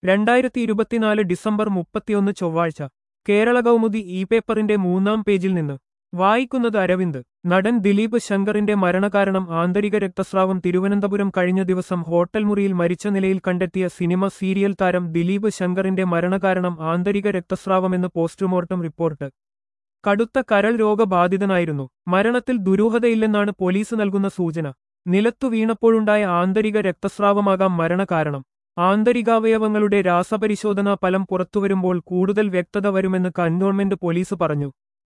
രണ്ടായിരത്തി ഇരുപത്തിനാല് ഡിസംബർ മുപ്പത്തിയൊന്ന് ചൊവ്വാഴ്ച കേരള കൗമുദി ഇ പേപ്പറിന്റെ മൂന്നാം പേജിൽ നിന്ന് വായിക്കുന്നത് അരവിന്ദ് നടൻ ദിലീപ് ശങ്കറിന്റെ മരണകാരണം ആന്തരിക രക്തസ്രാവം തിരുവനന്തപുരം കഴിഞ്ഞ ദിവസം ഹോട്ടൽ മുറിയിൽ മരിച്ച നിലയിൽ കണ്ടെത്തിയ സിനിമ സീരിയൽ താരം ദിലീപ് ശങ്കറിന്റെ മരണകാരണം ആന്തരിക രക്തസ്രാവമെന്ന് പോസ്റ്റ്മോർട്ടം റിപ്പോർട്ട് കടുത്ത കരൾ രോഗബാധിതനായിരുന്നു മരണത്തിൽ ദുരൂഹതയില്ലെന്നാണ് പോലീസ് നൽകുന്ന സൂചന നിലത്തു വീണപ്പോഴുണ്ടായ ആന്തരിക രക്തസ്രാവമാകാം മരണകാരണം ആന്തരികാവയവങ്ങളുടെ രാസപരിശോധനാ ഫലം പുറത്തുവരുമ്പോൾ കൂടുതൽ വ്യക്തത വരുമെന്ന് കന്റോൺമെന്റ് പോലീസ് പറഞ്ഞു